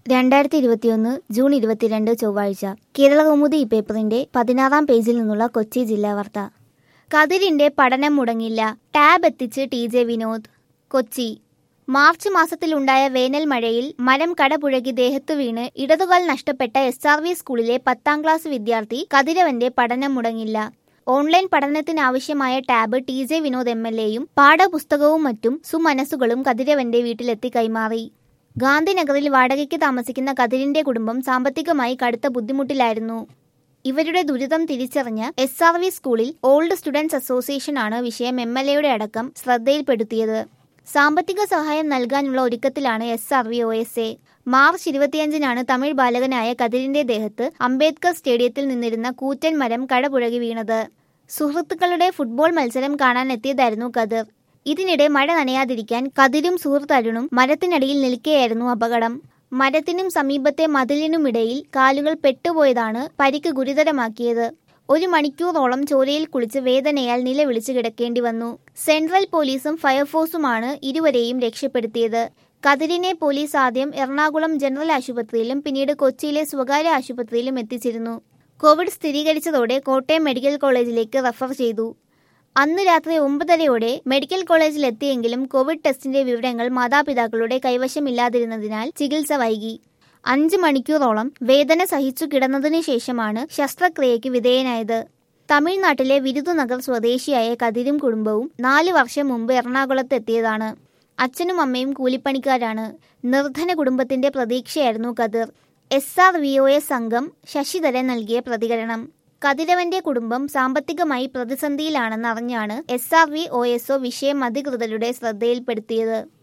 രണ്ടായിരത്തി ഇരുപത്തിയൊന്ന് ജൂൺ ഇരുപത്തിരണ്ട് ചൊവ്വാഴ്ച കേരളകൗമുദി ഈ പേപ്പറിന്റെ പതിനാറാം പേജിൽ നിന്നുള്ള കൊച്ചി ജില്ലാ വാർത്ത കതിരിന്റെ പഠനം മുടങ്ങില്ല ടാബ് എത്തിച്ച് T J Vinod Kochi March മാസത്തിലുണ്ടായ വേനൽ മഴയിൽ മരം കടപുഴകി ദേഹത്തു വീണ് ഇടതുകാൽ നഷ്ടപ്പെട്ട എസ് ആർ വി സ്കൂളിലെ പത്താം ക്ലാസ് വിദ്യാർത്ഥി കതിരവന്റെ പഠനം മുടങ്ങില്ല ഓൺലൈൻ പഠനത്തിനാവശ്യമായ tab T J Vinod M L എയും പാഠപുസ്തകവും മറ്റും സുമനസ്സുകളും കതിരവന്റെ വീട്ടിലെത്തി കൈമാറി ഗാന്ധിനഗറിൽ വാടകയ്ക്ക് താമസിക്കുന്ന കതിരിന്റെ കുടുംബം സാമ്പത്തികമായി കടുത്ത ബുദ്ധിമുട്ടിലായിരുന്നു ഇവരുടെ ദുരിതം തിരിച്ചറിഞ്ഞ എസ് ആർ വി സ്കൂളിൽ ഓൾഡ് സ്റ്റുഡൻസ് അസോസിയേഷൻ ആണ് വിഷയം എം എൽ എയുടെ അടക്കം ശ്രദ്ധയിൽപ്പെടുത്തിയത് സാമ്പത്തിക സഹായം നൽകാനുള്ള ഒരുക്കത്തിലാണ് S R V O S A March ഇരുപത്തിയഞ്ചിനാണ് തമിഴ് ബാലകനായ കതിരിന്റെ ദേഹത്ത് അംബേദ്കർ സ്റ്റേഡിയത്തിൽ നിന്നിരുന്ന കൂറ്റൻ മരം കടപുഴകി വീണത് സുഹൃത്തുക്കളുടെ ഫുട്ബോൾ മത്സരം കാണാൻ എത്തിയതായിരുന്നു കതിർ ഇതിനിടെ മഴ നനയാതിരിക്കാൻ കതിരും സുഹൃത്തരുണും മരത്തിനടിയിൽ നിൽക്കെയായിരുന്നു അപകടം മരത്തിനും സമീപത്തെ മതിലിനുമിടയിൽ കാലുകൾ പെട്ടുപോയതാണ് പരിക്ക് ഗുരുതരമാക്കിയത് ഒരു മണിക്കൂറോളം ചോരയിൽ കുളിച്ച് വേദനയാൽ നിലവിളിച്ച് കിടക്കേണ്ടി വന്നു സെൻട്രൽ പോലീസും ഫയർഫോഴ്സുമാണ് ഇരുവരെയും രക്ഷപ്പെടുത്തിയത് കതിരിനെ പോലീസ് ആദ്യം എറണാകുളം ജനറൽ ആശുപത്രിയിലും പിന്നീട് കൊച്ചിയിലെ സ്വകാര്യ ആശുപത്രിയിലും എത്തിച്ചിരുന്നു കോവിഡ് സ്ഥിരീകരിച്ചതോടെ കോട്ടയം മെഡിക്കൽ കോളേജിലേക്ക് റഫർ ചെയ്തു അന്ന് രാത്രി ഒമ്പതരയോടെ മെഡിക്കൽ കോളേജിൽ എത്തിയെങ്കിലും കോവിഡ് ടെസ്റ്റിന്റെ വിവരങ്ങൾ മാതാപിതാക്കളുടെ കൈവശമില്ലാതിരുന്നതിനാൽ ചികിത്സ വൈകി അഞ്ച് മണിക്കൂറോളം വേദന സഹിച്ചു കിടന്നതിനു ശേഷമാണ് ശസ്ത്രക്രിയയ്ക്ക് വിധേയനായത് തമിഴ്നാട്ടിലെ വിരുദുനഗർ സ്വദേശിയായ കതിരും കുടുംബവും നാല് വർഷം മുമ്പ് എറണാകുളത്ത് എത്തിയതാണ് അച്ഛനും അമ്മയും കൂലിപ്പണിക്കാരാണ് നിർധന കുടുംബത്തിന്റെ പ്രതീക്ഷയായിരുന്നു Kathir S R V O S സംഘം ശശിധരൻ നൽകിയ പ്രതികരണം കതിരവന്റെ കുടുംബം സാമ്പത്തികമായി പ്രതിസന്ധിയിലാണെന്നറിഞ്ഞാണ് S R V O S O വിഷയം അധികൃതരുടെ ശ്രദ്ധയിൽപ്പെടുത്തിയത്